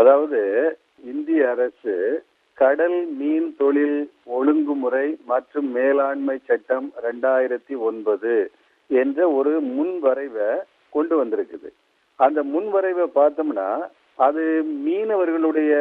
அதாவது இந்திய அரசு கடல் மீன் தொழில் ஒழுங்குமுறை மற்றும் மேலாண்மை சட்டம் ரெண்டாயிரத்தி ஒன்பது என்ற ஒரு முன்வரைவை கொண்டு வந்திருக்குது அந்த முன்வரைவை பார்த்தோம்னா அது மீனவர்களுடைய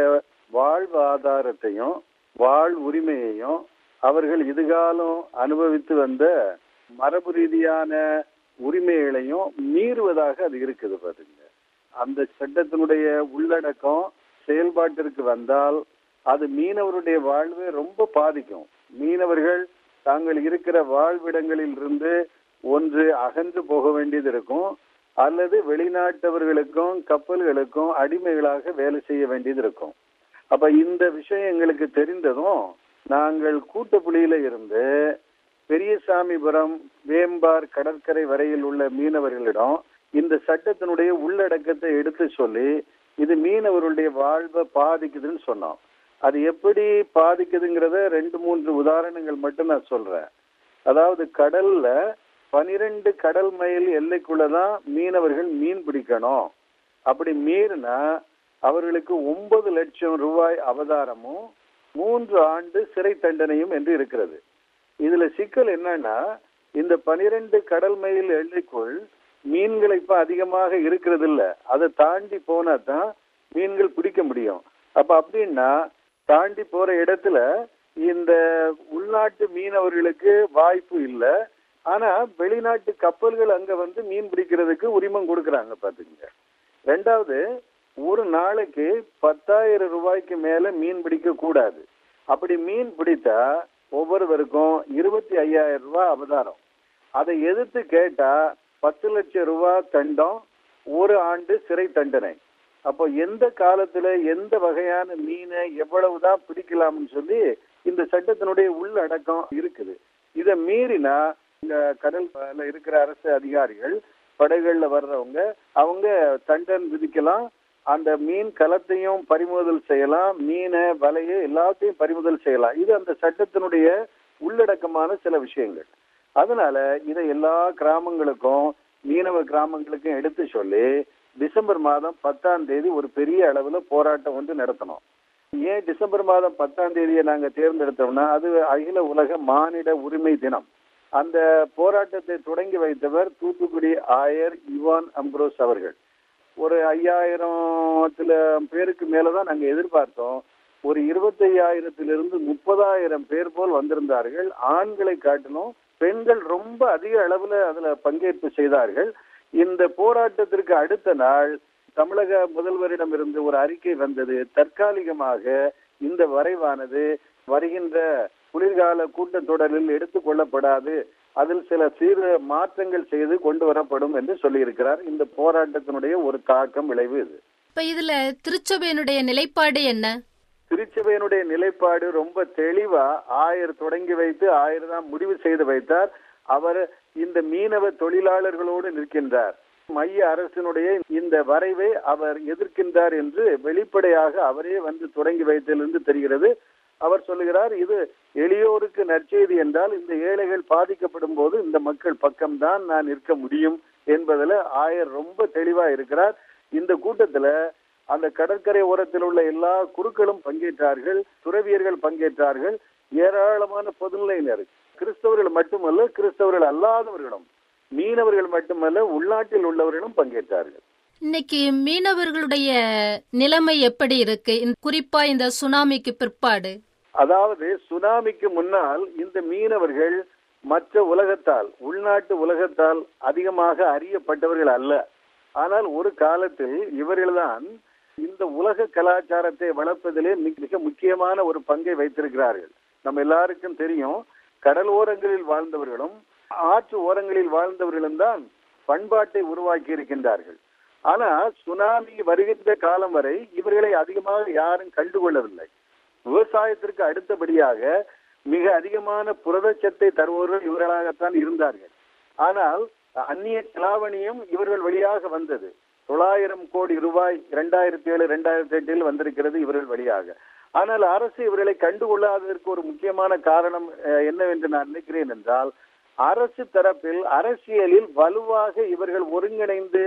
வாழ்வாதாரத்தையும் வாழ் உரிமையையும் அவர்கள் இதுகாலம் அனுபவித்து வந்த மரபு ரீதியான உரிமைகளையும் மீறுவதாக அது இருக்குது பாருங்க அந்த சட்டத்தினுடைய உள்ளடக்கம் செயல்பாட்டிற்கு வந்தால் அது மீனவருடைய வாழ்வை ரொம்ப பாதிக்கும் மீனவர்கள் தாங்கள் இருக்கிற வாழ்விடங்களில் இருந்து ஒன்று அகன்று போக வேண்டியது இருக்கும் அல்லது வெளிநாட்டவர்களுக்கும் கப்பல்களுக்கும் அடிமைகளாக வேலை செய்ய வேண்டியது இருக்கும் அப்ப இந்த விஷயம் எங்களுக்கு தெரிந்ததும் நாங்கள் கூட்டுப்புலியில இருந்து பெரியசாமிபுரம் வேம்பார் கடற்கரை வரையில் உள்ள மீனவர்களிடம் இந்த சட்டத்தினுடைய உள்ளடக்கத்தை எடுத்து சொல்லி இது மீனவர்களுடைய வாழ்வை பாதிக்குதுன்னு சொன்னோம் அது எப்படி பாதிக்குதுங்கிறத ரெண்டு மூன்று உதாரணங்கள் மட்டும் நான் சொல்றேன் அதாவது கடல்ல பனிரெண்டு கடல் மைல் எல்லைக்குள்ளதான் மீனவர்கள் மீன் பிடிக்கணும் அப்படி மீறினா அவர்களுக்கு ஒன்பது லட்சம் ரூபாய் அவதாரமும் மூன்று ஆண்டு சிறை தண்டனையும் என்று இருக்கிறது இதுல சிக்கல் என்னன்னா இந்த பனிரெண்டு கடல் மைல் எல்லைக்குள் மீன்கள் இப்ப அதிகமாக இருக்கிறது இல்ல அதை தாண்டி போனா தான் மீன்கள் பிடிக்க முடியும் அப்ப அப்படின்னா தாண்டி போற இடத்துல இந்த உள்நாட்டு மீனவர்களுக்கு வாய்ப்பு இல்லை ஆனா வெளிநாட்டு கப்பல்கள் அங்க வந்து மீன் பிடிக்கிறதுக்கு உரிமம் கொடுக்கறாங்க பாத்துக்கங்க ரெண்டாவது ஒரு நாளைக்கு பத்தாயிரம் ரூபாய்க்கு மேல மீன் பிடிக்க கூடாது அப்படி மீன் பிடித்தா ஒவ்வொருவருக்கும் இருபத்தி ஐயாயிரம் ரூபாய் அவதாரம் அதை எதிர்த்து கேட்டா பத்து லட்சம் ரூபாய் தண்டம் ஒரு ஆண்டு சிறை தண்டனை அப்போ எந்த காலத்துல எந்த வகையான மீனை எவ்வளவுதான் பிடிக்கலாம்னு சொல்லி இந்த சட்டத்தினுடைய உள்ளடக்கம் இருக்குது இதை மீறினா இந்த கடல்ல இருக்கிற அரசு அதிகாரிகள் படகுகள்ல வர்றவங்க அவங்க தண்டன் விதிக்கலாம் அந்த மீன் களத்தையும் பறிமுதல் செய்யலாம் மீனை வலையை எல்லாத்தையும் பறிமுதல் செய்யலாம் இது அந்த சட்டத்தினுடைய உள்ளடக்கமான சில விஷயங்கள் அதனால இதை எல்லா கிராமங்களுக்கும் மீனவ கிராமங்களுக்கும் எடுத்து சொல்லி டிசம்பர் மாதம் பத்தாம் தேதி ஒரு பெரிய அளவுல போராட்டம் வந்து நடத்தணும் ஏன் டிசம்பர் மாதம் பத்தாம் தேதியை நாங்க தேர்ந்தெடுத்தோம்னா அது அகில உலக மானிட உரிமை தினம் அந்த போராட்டத்தை தொடங்கி வைத்தவர் தூத்துக்குடி ஆயர் இவான் அம்ப்ரோஸ் அவர்கள் ஒரு ஐயாயிரத்துல பேருக்கு மேலதான் நாங்க எதிர்பார்த்தோம் ஒரு இருபத்தையாயிரத்திலிருந்து முப்பதாயிரம் பேர் போல் வந்திருந்தார்கள் ஆண்களை காட்டிலும் பெண்கள் ரொம்ப அதிக அளவுல அதுல பங்கேற்பு செய்தார்கள் இந்த போராட்டத்திற்கு அடுத்த நாள் தமிழக முதல்வரிடம் இருந்து ஒரு அறிக்கை வந்தது தற்காலிகமாக இந்த வரைவானது வருகின்ற குளிர்கால கூட்டத்தொடரில் எடுத்துக் கொள்ளப்படாது அதில் சில சீர மாற்றங்கள் செய்து கொண்டு வரப்படும் என்று சொல்லியிருக்கிறார் இந்த போராட்டத்தினுடைய ஒரு தாக்கம் விளைவு இது இப்ப இதுல திருச்சபையினுடைய நிலைப்பாடு என்ன திருச்சபையினுடைய நிலைப்பாடு ரொம்ப தெளிவா ஆயர் தொடங்கி வைத்து ஆயர் தான் முடிவு செய்து வைத்தார் அவர் இந்த மீனவ தொழிலாளர்களோடு நிற்கின்றார் மைய அரசினுடைய இந்த வரைவை அவர் எதிர்க்கின்றார் என்று வெளிப்படையாக அவரே வந்து தொடங்கி வைத்ததிலிருந்து தெரிகிறது அவர் சொல்லுகிறார் இது எளியோருக்கு நற்செய்தி என்றால் இந்த ஏழைகள் பாதிக்கப்படும் போது இந்த மக்கள் பக்கம்தான் நான் நிற்க முடியும் என்பதுல ஆயர் ரொம்ப தெளிவா இருக்கிறார் இந்த கூட்டத்துல அந்த கடற்கரை ஓரத்தில் உள்ள எல்லா குருக்களும் பங்கேற்றார்கள் துறவியர்கள் பங்கேற்றார்கள் ஏராளமான பொதுநிலையினர் கிறிஸ்தவர்கள் மட்டுமல்ல கிறிஸ்தவர்கள் அல்லாதவர்களும் மீனவர்கள் மட்டுமல்ல உள்நாட்டில் உள்ளவர்களும் பங்கேற்றார்கள் இன்னைக்கு மீனவர்களுடைய நிலைமை எப்படி இருக்கு இந்த- குறிப்பா இந்த சுனாமிக்கு பிற்பாடு அதாவது சுனாமிக்கு முன்னால் இந்த மீனவர்கள் மற்ற உலகத்தால் உள்நாட்டு உலகத்தால் அதிகமாக அறியப்பட்டவர்கள் அல்ல ஆனால் ஒரு காலத்தில் இவர்கள்தான் இந்த உலக கலாச்சாரத்தை வளர்ப்பதிலே மிக மிக முக்கியமான ஒரு பங்கை வைத்திருக்கிறார்கள் நம்ம எல்லாருக்கும் தெரியும் கடல் ஓரங்களில் வாழ்ந்தவர்களும் ஆற்று ஓரங்களில் வாழ்ந்தவர்களும் தான் பண்பாட்டை உருவாக்கி இருக்கின்றார்கள் ஆனா சுனாமி வருகின்ற காலம் வரை இவர்களை அதிகமாக யாரும் கண்டுகொள்ளவில்லை விவசாயத்திற்கு அடுத்தபடியாக மிக அதிகமான புரதச்சத்தை தருபவர்கள் இவர்களாகத்தான் இருந்தார்கள் ஆனால் அந்நிய செலாவணியும் இவர்கள் வழியாக வந்தது தொள்ளாயிரம் கோடி ரூபாய் இரண்டாயிரத்தி ஏழு இரண்டாயிரத்தி எட்டில் வந்திருக்கிறது இவர்கள் வழியாக ஆனால் அரசு இவர்களை கண்டுகொள்ளாததற்கு ஒரு முக்கியமான காரணம் அஹ், என்னவென்று நான் நினைக்கிறேன் என்றால் அரசு தரப்பில் அரசியலில் வலுவாக இவர்கள் ஒருங்கிணைந்து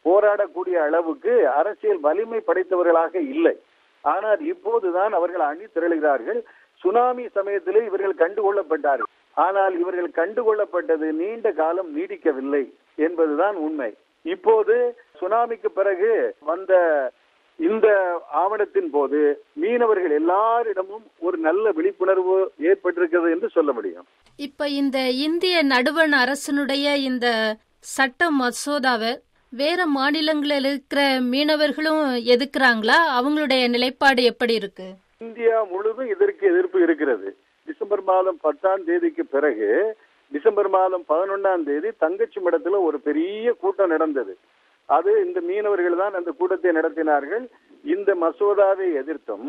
போராடக்கூடிய அளவுக்கு அரசியல் வலிமை படைத்தவர்களாக இல்லை ஆனால் இப்போதுதான் அவர்கள் அணி திரளுகிறார்கள் சுனாமி சமயத்திலே இவர்கள் கண்டுகொள்ளப்பட்டார்கள் ஆனால் இவர்கள் கண்டுகொள்ளப்பட்டது நீண்ட காலம் நீடிக்கவில்லை என்பதுதான் உண்மை இப்போது சுனாமிக்கு பிறகு வந்த இந்த ஆவணத்தின் போது மீனவர்கள் எல்லாரிடமும் ஒரு நல்ல விழிப்புணர்வு ஏற்பட்டிருக்கிறது என்று சொல்ல முடியும் இப்ப இந்த இந்திய நடுவண் அரசனுடைய இந்த சட்ட மசோதாவை வேற மாநிலங்களில் இருக்கிற மீனவர்களும் எதிர்க்கிறாங்களா அவங்களுடைய நிலைப்பாடு எப்படி இருக்கு இந்தியா முழுதும் இதற்கு எதிர்ப்பு இருக்கிறது டிசம்பர் மாதம் பத்தாம் தேதிக்கு பிறகு டிசம்பர் மாதம் பதினொன்னாம் தேதி தங்கச்சி மடத்துல ஒரு பெரிய கூட்டம் நடந்தது அது இந்த மீனவர்கள் தான் அந்த கூட்டத்தை நடத்தினார்கள் இந்த மசோதாவை எதிர்த்தும்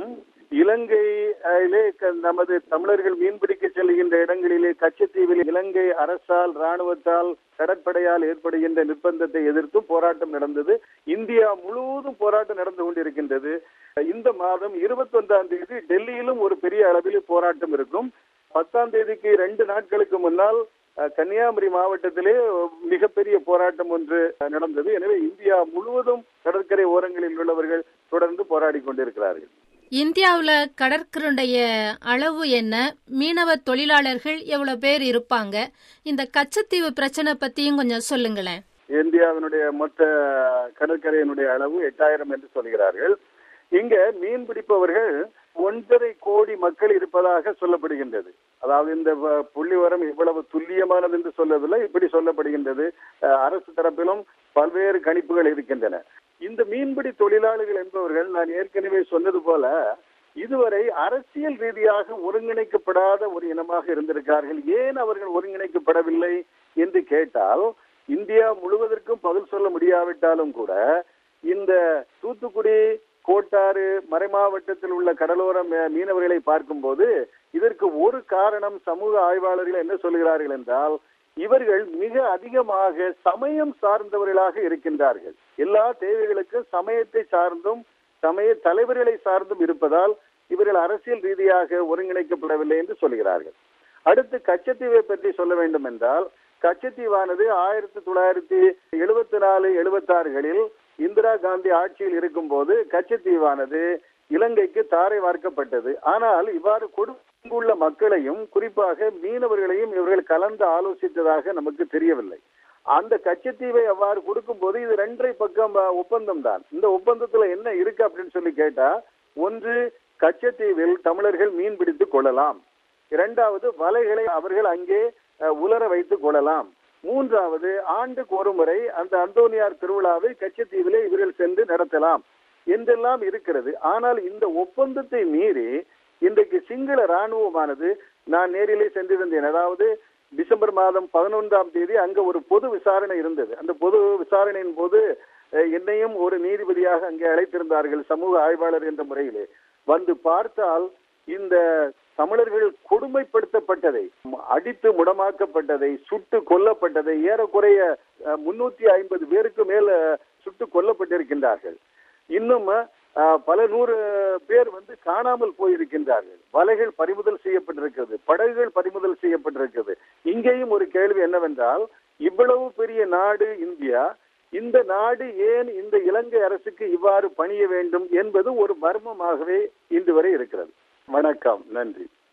இலங்கையிலே க- நமது தமிழர்கள் மீன்பிடிக்க செல்கின்ற இடங்களிலே கச்சத்தீவில் இலங்கை அரசால் ராணுவத்தால் கடற்படையால் ஏற்படுகின்ற நிர்பந்தத்தை எதிர்த்தும் போராட்டம் நடந்தது இந்தியா முழுவதும் போராட்டம் நடந்து கொண்டிருக்கின்றது இந்த மாதம் இருபத்தி ஒன்றாம் தேதி டெல்லியிலும் ஒரு பெரிய அளவில் போராட்டம் இருக்கும் பத்தாம் தேதிக்கு ரெண்டு நாட்களுக்கு முன்னால் அஹ், கன்னியாகுமரி மாவட்டத்திலே மிகப்பெரிய போராட்டம் ஒன்று அஹ், நடந்தது எனவே இந்தியா முழுவதும் கடற்கரை ஓரங்களில் உள்ளவர்கள் தொடர்ந்து போராடி கொண்டிருக்கிறார்கள் இந்தியாவுல கடற்கருடைய அளவு என்ன மீனவ தொழிலாளர்கள் எவ்வளவு பேர் இருப்பாங்க இந்த கச்சத்தீவு பிரச்சனை பத்தியும் கொஞ்சம் சொல்லுங்களேன் இந்தியாவினுடைய மொத்த கடற்கரையினுடைய அளவு எட்டாயிரம் என்று சொல்கிறார்கள் இங்க மீன் பிடிப்பவர்கள் ஒன்றரை கோடி மக்கள் இருப்பதாக சொல்லப்படுகின்றது அதாவது இந்த வ- புள்ளிவரம் இவ்வளவு துல்லியமானது என்று சொல்லவில்லை இப்படி சொல்லப்படுகின்றது அஹ், அரசு தரப்பிலும் பல்வேறு கணிப்புகள் இருக்கின்றன இந்த மீன்பிடி தொழிலாளிகள் என்பவர்கள் நான் ஏற்கனவே சொன்னது போல இதுவரை அரசியல் ரீதியாக ஒருங்கிணைக்கப்படாத ஒரு இனமாக இருந்திருக்கிறார்கள் ஏன் அவர்கள் ஒருங்கிணைக்கப்படவில்லை என்று கேட்டால் இந்தியா முழுவதற்கும் பதில் சொல்ல முடியாவிட்டாலும் கூட இந்த தூத்துக்குடி கோட்டாறு மறைமாவட்டத்தில் உள்ள கடலோர மீ- மீனவர்களை பார்க்கும்போது இதற்கு ஒரு காரணம் சமூக ஆய்வாளர்கள் என்ன சொல்கிறார்கள் என்றால் இவர்கள் மிக அதிகமாக சமயம் சார்ந்தவர்களாக இருக்கின்றார்கள் எல்லா தேவைகளுக்கும் சமயத்தை சார்ந்தும் சமய தலைவர்களை சார்ந்தும் இருப்பதால் இவர்கள் அரசியல் ரீதியாக ஒருங்கிணைக்கப்படவில்லை என்று சொல்கிறார்கள் அடுத்து கச்சத்தீவை பற்றி சொல்ல வேண்டும் என்றால் கச்சத்தீவானது ஆயிரத்தி தொள்ளாயிரத்தி எழுபத்தி நாலு எழுபத்தாறுகளில் இந்திரா காந்தி ஆட்சியில் இருக்கும்போது கச்சத்தீவானது இலங்கைக்கு தாரை வார்க்கப்பட்டது ஆனால் இவ்வாறு கொடுங்குள்ள மக்களையும் குறிப்பாக மீனவர்களையும் இவர்கள் கலந்து ஆலோசித்ததாக நமக்கு தெரியவில்லை அந்த கச்சத்தீவை அவ்வாறு கொடுக்கும்போது இது ரெண்டரை பக்கம் அஹ், ஒப்பந்தம் தான் இந்த ஒப்பந்தத்துல என்ன இருக்கு அப்படின்னு சொல்லி கேட்டா ஒன்று கச்சத்தீவில் தமிழர்கள் மீன் பிடித்துக் கொள்ளலாம் இரண்டாவது வலைகளை அவர்கள் அங்கே அஹ், உலர வைத்துக் கொள்ளலாம் மூன்றாவது ஆண்டுக்கு ஒரு முறை அந்த அந்தோனியார் திருவிழாவை கச்சத்தீவிலே இவர்கள் சென்று நடத்தலாம் என்றெல்லாம் இருக்கிறது ஆனால் இந்த ஒப்பந்தத்தை மீறி இன்றைக்கு சிங்கள ராணுவமானது நான் நேரிலே சென்றிருந்தேன் அதாவது டிசம்பர் மாதம் பதினொன்றாம் தேதி அங்க ஒரு பொது விசாரணை இருந்தது அந்த பொது விசாரணையின் போது அஹ், என்னையும் ஒரு நீதிபதியாக அங்கே அழைத்திருந்தார்கள் சமூக ஆய்வாளர் என்ற முறையிலே வந்து பார்த்தால் இந்த தமிழர்கள் கொடுமைப்படுத்தப்பட்டதை அடித்து முடமாக்கப்பட்டதை சுட்டு கொல்லப்பட்டதை ஏறக்குறைய முன்னூத்தி ஐம்பது பேருக்கு மேல சுட்டு கொல்லப்பட்டிருக்கின்றார்கள் இன்னும் அஹ், பல நூறு பேர் வந்து காணாமல் போயிருக்கின்றார்கள் வலைகள் பறிமுதல் செய்யப்பட்டிருக்கிறது படகுகள் பறிமுதல் செய்யப்பட்டிருக்கிறது இங்கேயும் ஒரு கேள்வி என்னவென்றால் இவ்வளவு பெரிய நாடு இந்தியா இந்த நாடு ஏன் இந்த இலங்கை அரசுக்கு இவ்வாறு பணிய வேண்டும் என்பது ஒரு மர்மமாகவே இன்று வரை இருக்கிறது வணக்கம் நன்றி